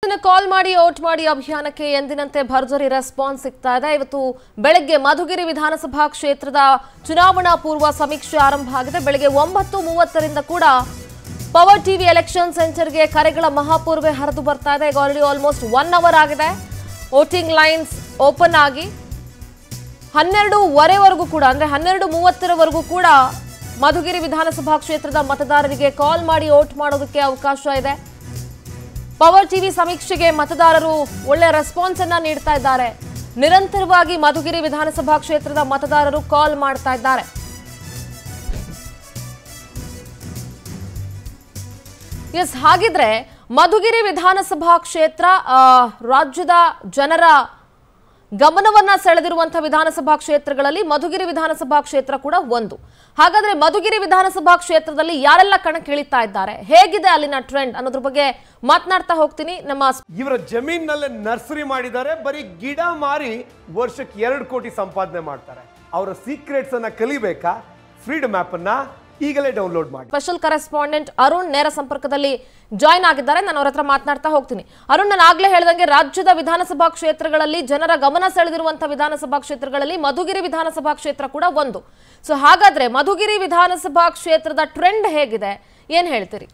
ಇವತ್ತಿನ ಕಾಲ್ ಮಾಡಿ ಓಟ್ ಮಾಡಿ ಅಭಿಯಾನಕ್ಕೆ ಎಂದಿನಂತೆ ಭರ್ಜರಿ ರೆಸ್ಪಾನ್ಸ್ ಸಿಗ್ತಾ ಇದೆ ಇವತ್ತು ಬೆಳಗ್ಗೆ ಮಧುಗಿರಿ ವಿಧಾನಸಭಾ ಕ್ಷೇತ್ರದ ಚುನಾವಣಾ ಪೂರ್ವ ಸಮೀಕ್ಷೆ ಆರಂಭ ಆಗಿದೆ ಬೆಳಗ್ಗೆ ಒಂಬತ್ತು ಮೂವತ್ತರಿಂದ ಕೂಡ ಪವರ್ ಟಿವಿ ಎಲೆಕ್ಷನ್ ಸೆಂಟರ್ಗೆ ಕರೆಗಳ ಮಹಾಪೂರ್ವೆ ಹರಿದು ಬರ್ತಾ ಇದೆ ಈಗ ಆಲ್ರೆಡಿ ಆಲ್ಮೋಸ್ಟ್ ಒನ್ ಅವರ್ ಆಗಿದೆ ವೋಟಿಂಗ್ ಲೈನ್ಸ್ ಓಪನ್ ಆಗಿ ಹನ್ನೆರಡೂವರೆವರೆಗೂ ಕೂಡ ಅಂದ್ರೆ ಹನ್ನೆರಡು ಮೂವತ್ತರವರೆಗೂ ಕೂಡ ಮಧುಗಿರಿ ವಿಧಾನಸಭಾ ಕ್ಷೇತ್ರದ ಮತದಾರರಿಗೆ ಕಾಲ್ ಮಾಡಿ ವೋಟ್ ಮಾಡೋದಕ್ಕೆ ಅವಕಾಶ ಇದೆ ಪವರ್ ಟಿವಿ ಸಮೀಕ್ಷೆಗೆ ಮತದಾರರು ಒಳ್ಳೆ ರೆಸ್ಪಾನ್ಸ್ ಅನ್ನ ನೀಡ್ತಾ ಇದ್ದಾರೆ ನಿರಂತರವಾಗಿ ಮಧುಗಿರಿ ವಿಧಾನಸಭಾ ಕ್ಷೇತ್ರದ ಮತದಾರರು ಕಾಲ್ ಮಾಡ್ತಾ ಇದ್ದಾರೆ ಎಸ್ ಹಾಗಿದ್ರೆ ಮಧುಗಿರಿ ವಿಧಾನಸಭಾ ಕ್ಷೇತ್ರ ಆ, ರಾಜ್ಯದ ಜನರ ಗಮನವನ್ನ ಸೆಳೆದಿರುವಂತಹ ವಿಧಾನಸಭಾ ಕ್ಷೇತ್ರಗಳಲ್ಲಿ ಮಧುಗಿರಿ ವಿಧಾನಸಭಾ ಕ್ಷೇತ್ರ ಕೂಡ ಒಂದು ಹಾಗಾದ್ರೆ ಮಧುಗಿರಿ ವಿಧಾನಸಭಾ ಕ್ಷೇತ್ರದಲ್ಲಿ ಯಾರೆಲ್ಲ ಕಣಕ್ಕಿಳಿತಾ ಇದ್ದಾರೆ ಹೇಗಿದೆ ಅಲ್ಲಿನ ಟ್ರೆಂಡ್ ಅನ್ನೋದ್ರ ಬಗ್ಗೆ ಮಾತನಾಡ್ತಾ ಹೋಗ್ತೀನಿ ನಮ್ಮ ಇವರ ಜಮೀನಲ್ಲೇ ನರ್ಸರಿ ಮಾಡಿದ್ದಾರೆ ಬರೀ ಗಿಡ ಮಾರಿ ವರ್ಷಕ್ಕೆ ಎರಡು ಕೋಟಿ ಸಂಪಾದನೆ ಮಾಡ್ತಾರೆ ಅವರ ಸೀಕ್ರೆಟ್ಸ್ ಅನ್ನ ಕಲಿಬೇಕಾ ಫ್ರೀಡಮ್ ಆಪ್ ಅನ್ನ ಈಗಲೇ ಡೌನ್ಲೋಡ್ ಮಾಡಿ ಸ್ಪೆಷಲ್ ಕರೆಸ್ಪಾಂಡೆಂಟ್ ಅರುಣ್ ನೇರ ಸಂಪರ್ಕದಲ್ಲಿ ಜಾಯ್ನ್ ಆಗಿದ್ದಾರೆ ನಾನು ಅವ್ರ ಹತ್ರ ಮಾತನಾಡ್ತಾ ಹೋಗ್ತೀನಿ ಅರುಣ್ ನಾನು ಆಗ್ಲೇ ಹೇಳ್ದಂಗೆ ರಾಜ್ಯದ ವಿಧಾನಸಭಾ ಕ್ಷೇತ್ರಗಳಲ್ಲಿ ಜನರ ಗಮನ ಸೆಳೆದಿರುವಂತಹ ವಿಧಾನಸಭಾ ಕ್ಷೇತ್ರಗಳಲ್ಲಿ ಮಧುಗಿರಿ ವಿಧಾನಸಭಾ ಕ್ಷೇತ್ರ ಕೂಡ ಒಂದು ಸೊ ಹಾಗಾದ್ರೆ ಮಧುಗಿರಿ ವಿಧಾನಸಭಾ ಕ್ಷೇತ್ರದ ಟ್ರೆಂಡ್ ಹೇಗಿದೆ ಏನ್ ಹೇಳ್ತೀರಿ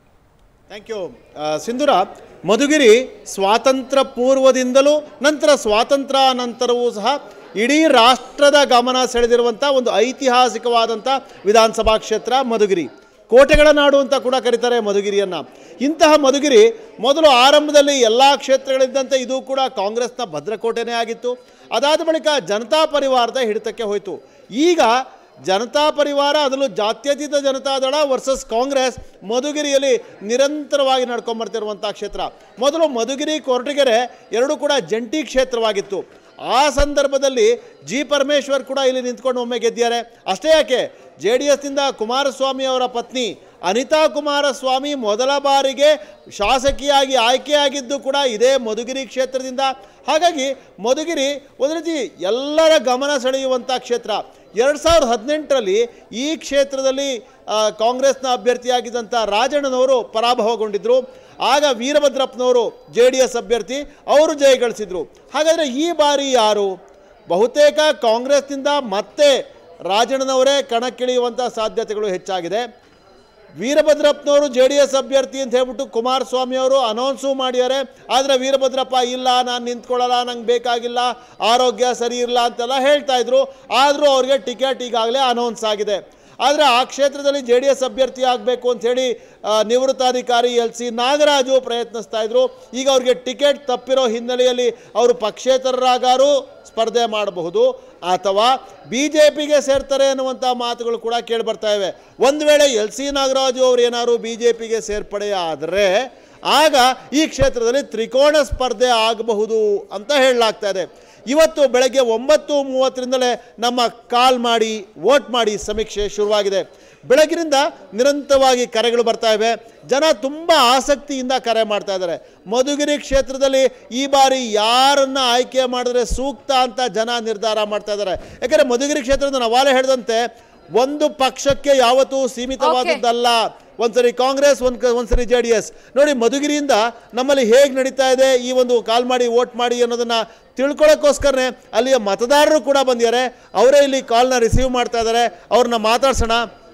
ಥ್ಯಾಂಕ್ ಯು ಸಿಂಧುರ ಮಧುಗಿರಿ ಸ್ವಾತಂತ್ರ್ಯ ಪೂರ್ವದಿಂದಲೂ ನಂತರ ಸ್ವಾತಂತ್ರ್ಯ ನಂತರವೂ ಸಹ ಇಡೀ ರಾಷ್ಟ್ರದ ಗಮನ ಸೆಳೆದಿರುವಂಥ ಒಂದು ಐತಿಹಾಸಿಕವಾದಂಥ ವಿಧಾನಸಭಾ ಕ್ಷೇತ್ರ ಮಧುಗಿರಿ ಕೋಟೆಗಳ ನಾಡು ಅಂತ ಕೂಡ ಕರೀತಾರೆ ಮಧುಗಿರಿಯನ್ನು ಇಂತಹ ಮಧುಗಿರಿ ಮೊದಲು ಆರಂಭದಲ್ಲಿ ಎಲ್ಲ ಕ್ಷೇತ್ರಗಳಿದ್ದಂತೆ ಇದು ಕೂಡ ಕಾಂಗ್ರೆಸ್ನ ಭದ್ರಕೋಟೆನೇ ಆಗಿತ್ತು ಅದಾದ ಬಳಿಕ ಜನತಾ ಪರಿವಾರದ ಹಿಡಿತಕ್ಕೆ ಹೋಯಿತು ಈಗ ಜನತಾ ಪರಿವಾರ ಅದರಲ್ಲೂ ಜಾತ್ಯತೀತ ಜನತಾದಳ ವರ್ಸಸ್ ಕಾಂಗ್ರೆಸ್ ಮಧುಗಿರಿಯಲ್ಲಿ ನಿರಂತರವಾಗಿ ನಡ್ಕೊಂಬರ್ತಿರುವಂಥ ಕ್ಷೇತ್ರ ಮೊದಲು ಮಧುಗಿರಿ ಕೊರಟಗೆರೆ ಎರಡೂ ಕೂಡ ಜಂಟಿ ಕ್ಷೇತ್ರವಾಗಿತ್ತು ಆ ಸಂದರ್ಭದಲ್ಲಿ ಜಿ ಪರಮೇಶ್ವರ್ ಕೂಡ ಇಲ್ಲಿ ನಿಂತ್ಕೊಂಡು ಒಮ್ಮೆ ಗೆದ್ದಿದ್ದಾರೆ ಅಷ್ಟೇ ಯಾಕೆ ಜೆ ಡಿ ಎಸ್ನಿಂದ ಕುಮಾರಸ್ವಾಮಿ ಅವರ ಪತ್ನಿ ಅನಿತಾ ಕುಮಾರಸ್ವಾಮಿ ಮೊದಲ ಬಾರಿಗೆ ಶಾಸಕಿಯಾಗಿ ಆಯ್ಕೆಯಾಗಿದ್ದು ಕೂಡ ಇದೇ ಮಧುಗಿರಿ ಕ್ಷೇತ್ರದಿಂದ ಹಾಗಾಗಿ ಮಧುಗಿರಿ ಒಂದು ರೀತಿ ಎಲ್ಲರ ಗಮನ ಸೆಳೆಯುವಂಥ ಕ್ಷೇತ್ರ ಎರಡು ಸಾವಿರದ ಹದಿನೆಂಟರಲ್ಲಿ ಈ ಕ್ಷೇತ್ರದಲ್ಲಿ ಆ, ಕಾಂಗ್ರೆಸ್ನ ಅಭ್ಯರ್ಥಿಯಾಗಿದ್ದಂಥ ರಾಜಣ್ಣನವರು ಪರಾಭವಗೊಂಡಿದ್ದರು ಆಗ ವೀರಭದ್ರಪ್ಪನವರು ಜೆ ಡಿ ಎಸ್ ಅಭ್ಯರ್ಥಿ ಅವರು ಜಯಗಳಿಸಿದರು ಹಾಗಾದರೆ ಈ ಬಾರಿ ಯಾರು ಬಹುತೇಕ ಕಾಂಗ್ರೆಸ್ನಿಂದ ಮತ್ತೆ ರಾಜಣ್ಣನವರೇ ಕಣಕ್ಕಿಳಿಯುವಂಥ ಸಾಧ್ಯತೆಗಳು ಹೆಚ್ಚಾಗಿದೆ ವೀರಭದ್ರಪ್ಪನವರು ಜೆ ಡಿ ಎಸ್ ಅಭ್ಯರ್ಥಿ ಅಂತ ಹೇಳ್ಬಿಟ್ಟು ಕುಮಾರಸ್ವಾಮಿ ಅವರು ಅನೌನ್ಸು ಮಾಡಿದ್ದಾರೆ ಆದರೆ ವೀರಭದ್ರಪ್ಪ ಇಲ್ಲ ನಾನು ನಿಂತ್ಕೊಳ್ಳಲ್ಲ ನಂಗೆ ಬೇಕಾಗಿಲ್ಲ ಆರೋಗ್ಯ ಸರಿ ಇಲ್ಲ ಅಂತೆಲ್ಲ ಹೇಳ್ತಾ ಇದ್ರು ಆದರೂ ಅವ್ರಿಗೆ ಟಿಕೆಟ್ ಈಗಾಗಲೇ ಅನೌನ್ಸ್ ಆಗಿದೆ ಆದರೆ ಆ ಕ್ಷೇತ್ರದಲ್ಲಿ ಜೆ ಡಿ ಎಸ್ ಅಭ್ಯರ್ಥಿ ಆಗಬೇಕು ಅಂಥೇಳಿ ನಿವೃತ್ತಾಧಿಕಾರಿ ಎಲ್ ಸಿ ನಾಗರಾಜು ಪ್ರಯತ್ನಿಸ್ತಾ ಇದ್ರು ಈಗ ಅವ್ರಿಗೆ ಟಿಕೆಟ್ ತಪ್ಪಿರೋ ಹಿನ್ನೆಲೆಯಲ್ಲಿ ಅವರು ಪಕ್ಷೇತರರಾಗಾರು ಸ್ಪರ್ಧೆ ಮಾಡಬಹುದು ಅಥವಾ ಬಿ ಜೆ ಪಿಗೆ ಸೇರ್ತಾರೆ ಅನ್ನುವಂಥ ಮಾತುಗಳು ಕೂಡ ಕೇಳಿಬರ್ತಾ ಇವೆ ಒಂದು ವೇಳೆ ಎಲ್ ಸಿ ನಾಗರಾಜು ಅವರು ಏನಾದ್ರು ಬಿ ಜೆ ಪಿಗೆ ಸೇರ್ಪಡೆ ಆದರೆ ಆಗ ಈ ಕ್ಷೇತ್ರದಲ್ಲಿ ತ್ರಿಕೋಣ ಸ್ಪರ್ಧೆ ಆಗಬಹುದು ಅಂತ ಹೇಳಲಾಗ್ತಾ ಇದೆ ಇವತ್ತು ಬೆಳಗ್ಗೆ ಒಂಬತ್ತು ಮೂವತ್ತರಿಂದಲೇ ನಮ್ಮ ಕಾಲ್ ಮಾಡಿ ವೋಟ್ ಮಾಡಿ ಸಮೀಕ್ಷೆ ಶುರುವಾಗಿದೆ ಬೆಳಗಿನಿಂದ ನಿರಂತರವಾಗಿ ಕರೆಗಳು ಬರ್ತಾ ಇವೆ ಜನ ತುಂಬ ಆಸಕ್ತಿಯಿಂದ ಕರೆ ಮಾಡ್ತಾ ಇದ್ದಾರೆ ಮಧುಗಿರಿ ಕ್ಷೇತ್ರದಲ್ಲಿ ಈ ಬಾರಿ ಯಾರನ್ನ ಆಯ್ಕೆ ಮಾಡಿದ್ರೆ ಸೂಕ್ತ ಅಂತ ಜನ ನಿರ್ಧಾರ ಮಾಡ್ತಾ ಇದ್ದಾರೆ ಯಾಕಂದರೆ ಮಧುಗಿರಿ ಕ್ಷೇತ್ರದ ನವಾಲೆ ಹೇಳಿದಂತೆ ಒಂದು ಪಕ್ಷಕ್ಕೆ ಯಾವತ್ತೂ ಸೀಮಿತವಾದದ್ದಲ್ಲ ಒಂದ್ಸರಿ ಕಾಂಗ್ರೆಸ್ ಒಂದು ಒಂದ್ಸರಿ ಜೆ ಡಿ ಎಸ್ ನೋಡಿ ಮಧುಗಿರಿಯಿಂದ ನಮ್ಮಲ್ಲಿ ಹೇಗೆ ನಡೀತಾ ಇದೆ ಈ ಒಂದು ಕಾಲ್ ಮಾಡಿ ವೋಟ್ ಮಾಡಿ ಅನ್ನೋದನ್ನು ತಿಳ್ಕೊಳ್ಳೋಕ್ಕೋಸ್ಕರನೇ ಅಲ್ಲಿಯ ಮತದಾರರು ಕೂಡ ಬಂದಿದ್ದಾರೆ ಅವರೇ ಇಲ್ಲಿ ಕಾಲ್ನ ರಿಸೀವ್ ಮಾಡ್ತಾ ಇದ್ದಾರೆ ಅವ್ರನ್ನ ಮಾತಾಡ್ಸೋಣ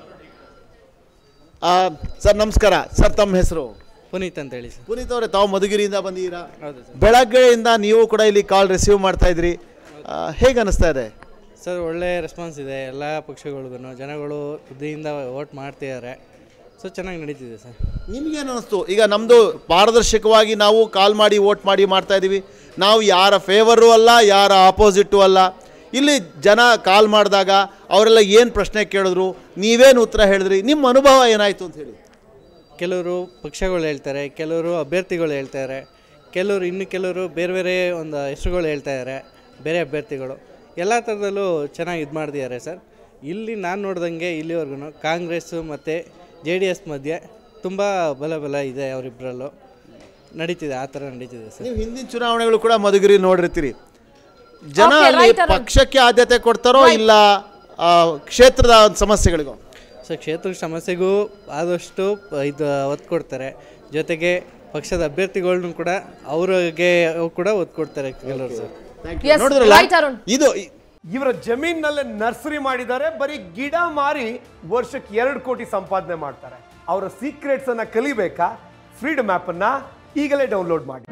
ಆ, ಸರ್ ನಮಸ್ಕಾರ ಸರ್ ತಮ್ಮ ಹೆಸರು ಪುನೀತ್ ಅಂತ ಹೇಳಿ ಸರ್ ಪುನೀತ್ ಅವರೇ ತಾವು ಮಧುಗಿರಿಯಿಂದ ಬಂದಿದ್ದೀರಾ ಹೌದು ಸರ್ ಬೆಳಗ್ಗೆಯಿಂದ ನೀವು ಕೂಡ ಇಲ್ಲಿ ಕಾಲ್ ರಿಸೀವ್ ಮಾಡ್ತಾ ಇದ್ರಿ ಆ, ಹೇಗೆ ಅನಿಸ್ತಾ ಇದೆ ಸರ್ ಒಳ್ಳೆ ರೆಸ್ಪಾನ್ಸ್ ಇದೆ ಎಲ್ಲ ಪಕ್ಷಗಳಿಗೂ ಜನಗಳು ಬುದ್ಧಿಯಿಂದ ವೋಟ್ ಮಾಡ್ತಿದ್ದಾರೆ ಸೊ ಚೆನ್ನಾಗಿ ನಡೀತಿದೆ ಸರ್ ನಿಮ್ಗೇನು ಅನಿಸ್ತು ಈಗ ನಮ್ಮದು ಪಾರದರ್ಶಕವಾಗಿ ನಾವು ಕಾಲ್ ಮಾಡಿ ವೋಟ್ ಮಾಡಿ ಮಾಡ್ತಾ ಇದ್ದೀವಿ ನಾವು ಯಾರ ಫೇವರು ಅಲ್ಲ ಯಾರ ಆಪೋಸಿಟ್ಟು ಅಲ್ಲ ಇಲ್ಲಿ ಜನ ಕಾಲ್ ಮಾಡಿದಾಗ ಅವರೆಲ್ಲ ಏನು ಪ್ರಶ್ನೆ ಕೇಳಿದ್ರು ನೀವೇನು ಉತ್ತರ ಹೇಳಿದ್ರಿ ನಿಮ್ಮ ಅನುಭವ ಏನಾಯಿತು ಅಂತ ಹೇಳಿ ಕೆಲವರು ಪಕ್ಷಗಳು ಹೇಳ್ತಾರೆ ಕೆಲವರು ಅಭ್ಯರ್ಥಿಗಳು ಹೇಳ್ತಾರೆ ಕೆಲವರು ಇನ್ನು ಕೆಲವರು ಬೇರೆ ಬೇರೆ ಒಂದು ಹೆಸರುಗಳು ಹೇಳ್ತಾ ಇದ್ದಾರೆ ಬೇರೆ ಅಭ್ಯರ್ಥಿಗಳು ಎಲ್ಲ ಥರದಲ್ಲೂ ಚೆನ್ನಾಗಿ ಇದು ಮಾಡ್ತಿದ್ದಾರೆ ಸರ್ ಇಲ್ಲಿ ನಾನು ನೋಡ್ದಂಗೆ ಇಲ್ಲಿವರೆಗೂ ಕಾಂಗ್ರೆಸ್ಸು ಮತ್ತು ಜೆ ಡಿ ಎಸ್ ಮಧ್ಯೆ ತುಂಬ ಬಲ ಬಲ ಇದೆ ಅವರಿಬ್ಬರಲ್ಲೂ ನಡೀತಿದೆ ಆ ಥರ ನಡೀತಿದೆ ಸರ್ ನೀವು ಹಿಂದಿನ ಚುನಾವಣೆಗಳು ಕೂಡ ಮಧುಗಿರಿ ನೋಡಿರ್ತೀರಿ ಜನ Okay, ಅಲ್ಲಿ right, ಅರುಣ್. ಪಕ್ಷಕ್ಕೆ ಆದ್ಯತೆ ಕೊಡ್ತಾರೋ ಇಲ್ಲ ಆ, ಕ್ಷೇತ್ರದ ಸಮಸ್ಯೆಗಳಿಗೂ ಸೊ ಕ್ಷೇತ್ರದ ಸಮಸ್ಯೆಗೂ ಆದಷ್ಟು ಇದು ಒತ್ತು ಕೊಡ್ತಾರೆ ಜೊತೆಗೆ ಪಕ್ಷದ ಅಭ್ಯರ್ಥಿಗಳ್ನು ಕೂಡ ಅವ್ರಿಗೆ ಕೂಡ ಒತ್ತು ಕೊಡ್ತಾರೆ ಕೆಲವರು ಸರ್ Yes, ನೋಡಿದ್ರಲ್ಲ right, ಅರುಣ್. ಇದು ಇವರ ಜಮೀನಲ್ಲೇ ನರ್ಸರಿ ಮಾಡಿದ್ದಾರೆ ಬರೀ ಗಿಡ ಮಾರಿ ವರ್ಷಕ್ಕೆ ಎರಡು ಕೋಟಿ ಸಂಪಾದನೆ ಮಾಡ್ತಾರೆ ಅವರ ಸೀಕ್ರೆಟ್ಸ್ ಅನ್ನ ಕಲಿಬೇಕಾ ಫ್ರೀಡಮ್ ಆಪ್ ಅನ್ನ ಈಗಲೇ ಡೌನ್ಲೋಡ್ ಮಾಡಿ